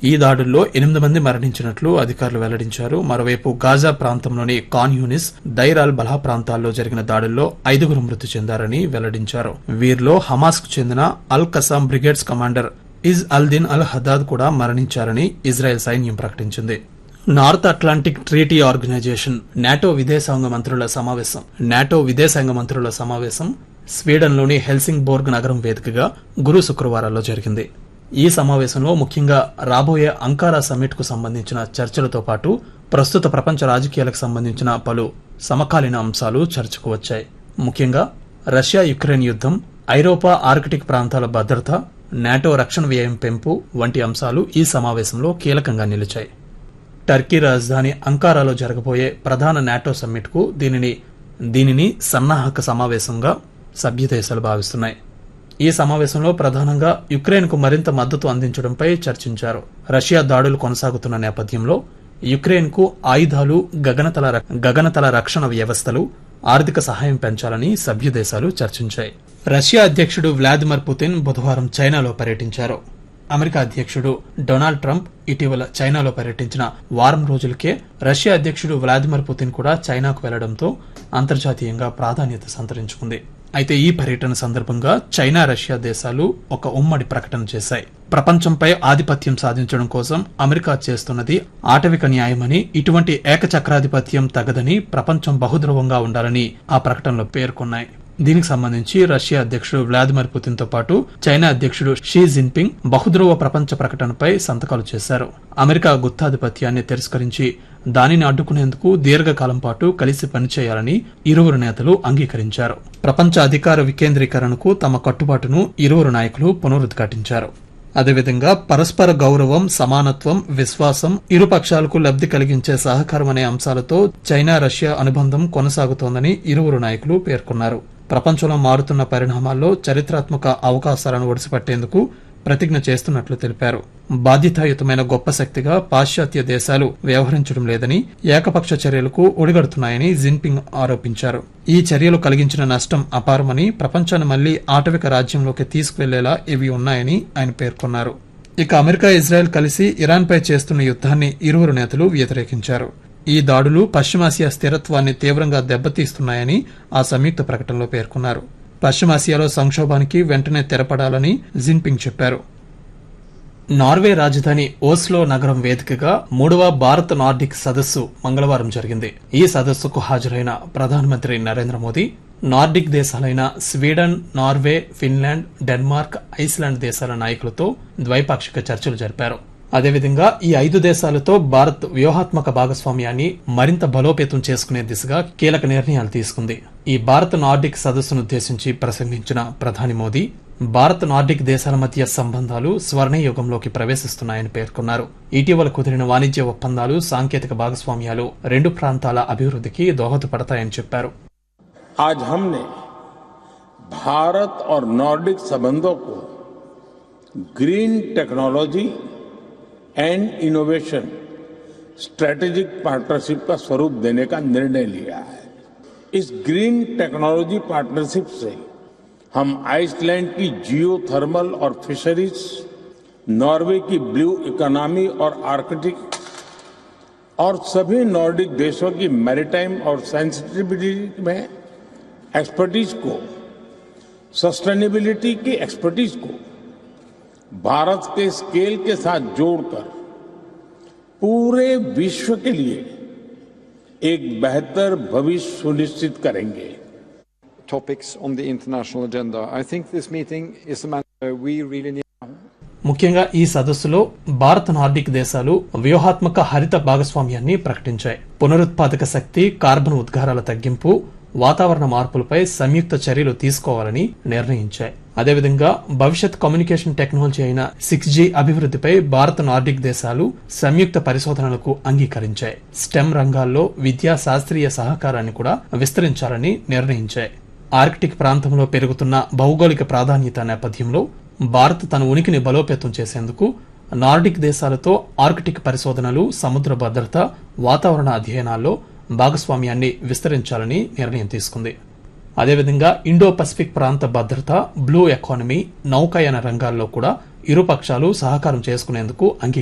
ఈ దాడుల్లో ఎనిమిది మంది మరణించినట్లు అధికారులు వెల్లడించారు మరోవైపు గాజా ప్రాంతంలోని కాన్ యూనిస్ దైర్ అల్ బల్హా ప్రాంతాల్లో జరిగిన దాడుల్లో ఐదుగురు మృతి చెందారని వెల్లడించారు వీరిలో హమాస్ కు చెందిన Al Qassam Brigades commander Izz al Din al Haddad కూడా మరణించారని ఇజ్రాయెల్ సైన్యం ప్రకటించింది North Atlantic Treaty Organization NATO విదేశాంగ మంత్రుల సమావేశం నాటో విదేశాంగ మంత్రుల సమావేశం స్వీడన్లోని హెల్సింగ్ బోర్గ్ నగరం వేదికగా గురు శుక్రవారాల్లో జరిగింది ఈ సమావేశంలో ముఖ్యంగా రాబోయే అంకారా సమ్మిట్ కు సంబంధించిన చర్చలతో పాటు ప్రస్తుత ప్రపంచ రాజకీయాలకు సంబంధించిన పలు సమకాలీన అంశాలు చర్చకు వచ్చాయి ముఖ్యంగా రష్యా యుక్రెయిన్ యుద్దం ఐరోపా ఆర్కిటిక్ ప్రాంతాల భద్రత నాటో రక్షణ వ్యయం పెంపు వంటి అంశాలు ఈ సమావేశంలో కీలకంగా నిలిచాయి టర్కీ రాజధాని అంకారాలో జరగబోయే ప్రధాన నాటో సమ్మిట్ కు దీనిని దీనిని సన్నాహక సమావేశంగా సభ్య దేశాలు భావిస్తున్నాయి ఈ సమావేశంలో ప్రధానంగా యుక్రెయిన్ కు మరింత మద్దతు అందించడంపై చర్చించారు రష్యా దాడులు కొనసాగుతున్న నేపథ్యంలో యుక్రెయిన్ కు ఆయుధాలు గగనతల ర- గగనతల రక్షణ వ్యవస్థలు ఆర్థిక సహాయం పెంచాలని సభ్య దేశాలు చర్చించాయి రష్యా అధ్యక్షుడు వ్లాదిమిర్ పుతిన్ బుధవారం చైనాలో పర్యటించారు అమెరికా అధ్యక్షుడు డొనాల్డ్ ట్రంప్ ఇటీవల చైనాలో పర్యటించిన వారం రోజులకే రష్యా అధ్యక్షుడు వ్లాదిమిర్ పుతిన్ కూడా చైనాకు వెళ్లడంతో అంతర్జాతీయంగా ప్రాధాన్యత సంతరించుకుంది అయితే ఈ పర్యటన సందర్భంగా చైనా రష్యా దేశాలు ఒక ఉమ్మడి ప్రకటన చేశాయి ప్రపంచంపై ఆధిపత్యం సాధించడం కోసం అమెరికా చేస్తున్నది ఆటవిక న్యాయమని ఇటువంటి ఏకచక్రాధిపత్యం తగదని ప్రపంచం బహుధ్రువంగా ఉండాలని ఆ ప్రకటనలో పేర్కొన్నాయి దీనికి సంబంధించి రష్యా అధ్యక్షుడు వ్లాదిమిర్ పుతిన్ తో పాటు చైనా అధ్యక్షుడు షీ జిన్పింగ్ బహుధ్రువ ప్రపంచ ప్రకటనపై సంతకాలు చేశారు అమెరికా గుత్తాధిపత్యాన్ని తిరస్కరించి దానిని అడ్డుకునేందుకు దీర్ఘకాలం పాటు కలిసి పనిచేయాలని ఇరువురు నేతలు అంగీకరించారు ప్రపంచ అధికార వికేంద్రీకరణకు తమ కట్టుబాటును ఇరువురు నాయకులు పునరుద్ఘాటించారు అదేవిధంగా పరస్పర గౌరవం సమానత్వం విశ్వాసం ఇరు పక్షాలకు లబ్ధి కలిగించే సహకారం అనే అంశాలతో చైనా రష్యా అనుబంధం కొనసాగుతోందని ఇరువురు నాయకులు పేర్కొన్నారు ప్రపంచంలో మారుతున్న పరిణామాల్లో చరిత్రాత్మక అవకాశాలను ఒడిసిపట్టేందుకు ప్రతిజ్ఞ చేస్తున్నట్లు తెలిపారు బాధ్యతాయుతమైన గొప్ప శక్తిగా పాశ్చాత్య దేశాలు వ్యవహరించడం లేదని ఏకపక్ష చర్యలకు ఒడిగడుతున్నాయని జిన్పింగ్ ఆరోపించారు ఈ చర్యలు కలిగించిన నష్టం అపారమని ప్రపంచాన్ని మళ్లీ ఆటవిక రాజ్యంలోకి తీసుకువెళ్లేలా ఇవి ఉన్నాయని ఆయన పేర్కొన్నారు ఇక అమెరికా ఇజ్రాయెల్ కలిసి ఇరాన్పై చేస్తున్న యుద్ధాన్ని ఇరువురు నేతలు వ్యతిరేకించారు ఈ దాడులు పశ్చిమాసియా స్థిరత్వాన్ని తీవ్రంగా దెబ్బతీస్తున్నాయని ఆ సంయుక్త ప్రకటనలో పేర్కొన్నారు పశ్చిమాసియాలో సంక్షోభానికి వెంటనే తెరపడాలని జిన్పింగ్ చెప్పారు నార్వే రాజధాని ఓస్లో నగరం వేదికగా మూడవ భారత్ నార్డిక్ సదస్సు మంగళవారం జరిగింది ఈ సదస్సుకు హాజరైన ప్రధానమంత్రి నరేంద్ర మోదీ నార్డిక్ దేశాలైన Sweden Norway Finland Denmark Iceland దేశాల నాయకులతో ద్వైపాక్షిక చర్చలు జరిపారు అదేవిధంగా ఈ ఐదు దేశాలతో భారత్ వ్యూహాత్మక భాగస్వామ్యాన్ని మరింత బలోపేతం చేసుకునే దిశగా కీలక నిర్ణయాలు తీసుకుంది ఈ భారత్ నార్డిక్ సదస్సునుద్దేశించి ప్రసంగించిన ప్రధాని మోదీ భారత్ నార్డిక్ దేశాల మధ్య సంబంధాలు స్వర్ణయుగంలోకి ప్రవేశిస్తున్నాయని పేర్కొన్నారు ఇటీవల కుదిరిన వాణిజ్య ఒప్పందాలు సాంకేతిక భాగస్వామ్యాలు రెండు ప్రాంతాల అభివృద్ధికి దోహదపడతాయని చెప్పారు आज हमने भारत और नॉर्डिक संबंधों को green technology and innovation strategic partnership का स्वरूप देने का निर्णय लिया है इस ग्रीन टेक्नोलॉजी पार्टनरशिप से हम आइसलैंड की जियो थर्मल और फिशरीज नॉर्वे की ब्लू इकोनॉमी और आर्कटिक और सभी नॉर्डिक देशों की मैरीटाइम और सेंसिटिविटी में एक्सपर्टीज को सस्टेनेबिलिटी की एक्सपर्टीज को भारत के स्केल के साथ जोड़कर पूरे विश्व के लिए एक बेहतर भविष्य सुनिश्चित करेंगे topics on the international agenda. I think this meeting is a matter we really need. ముఖ్యంగా ఈ సదస్సులో భారత్ నార్డిక్ దేశాలు వ్యూహాత్మక హరిత భాగస్వామ్యాన్ని ప్రకటించాయి పునరుత్పాదక శక్తి కార్బన్ ఉద్గారాల తగ్గింపు వాతావరణ మార్పులపై సంయుక్త చర్యలు తీసుకోవాలని నిర్ణయించాయి అదేవిధంగా భవిష్యత్ కమ్యూనికేషన్ టెక్నాలజీ అయిన సిక్స్ జీ అభివృద్ధిపై భారత్ నార్డిక్ దేశాలు సంయుక్త పరిశోధనలకు అంగీకరించాయి స్టెమ్ రంగాల్లో విద్యా శాస్త్రీయ సహకారాన్ని కూడా విస్తరించాలని నిర్ణయించాయి ఆర్కిటిక్ ప్రాంతంలో పెరుగుతున్న భౌగోళిక ప్రాధాన్యత నేపథ్యంలో భారత్ తన ఉనికిని బలోపేతం చేసేందుకు నార్డిక్ దేశాలతో ఆర్కిటిక్ పరిశోధనలు సముద్ర భద్రత వాతావరణ అధ్యయనాల్లో భాగస్వామ్యాన్ని విస్తరించాలని నిర్ణయం తీసుకుంది అదేవిధంగా ఇండో పసిఫిక్ ప్రాంత భద్రత బ్లూ ఎకానమీ నౌకాయాన రంగాల్లో కూడా ఇరు పక్షాలు సహకారం చేసుకునేందుకు అంగీ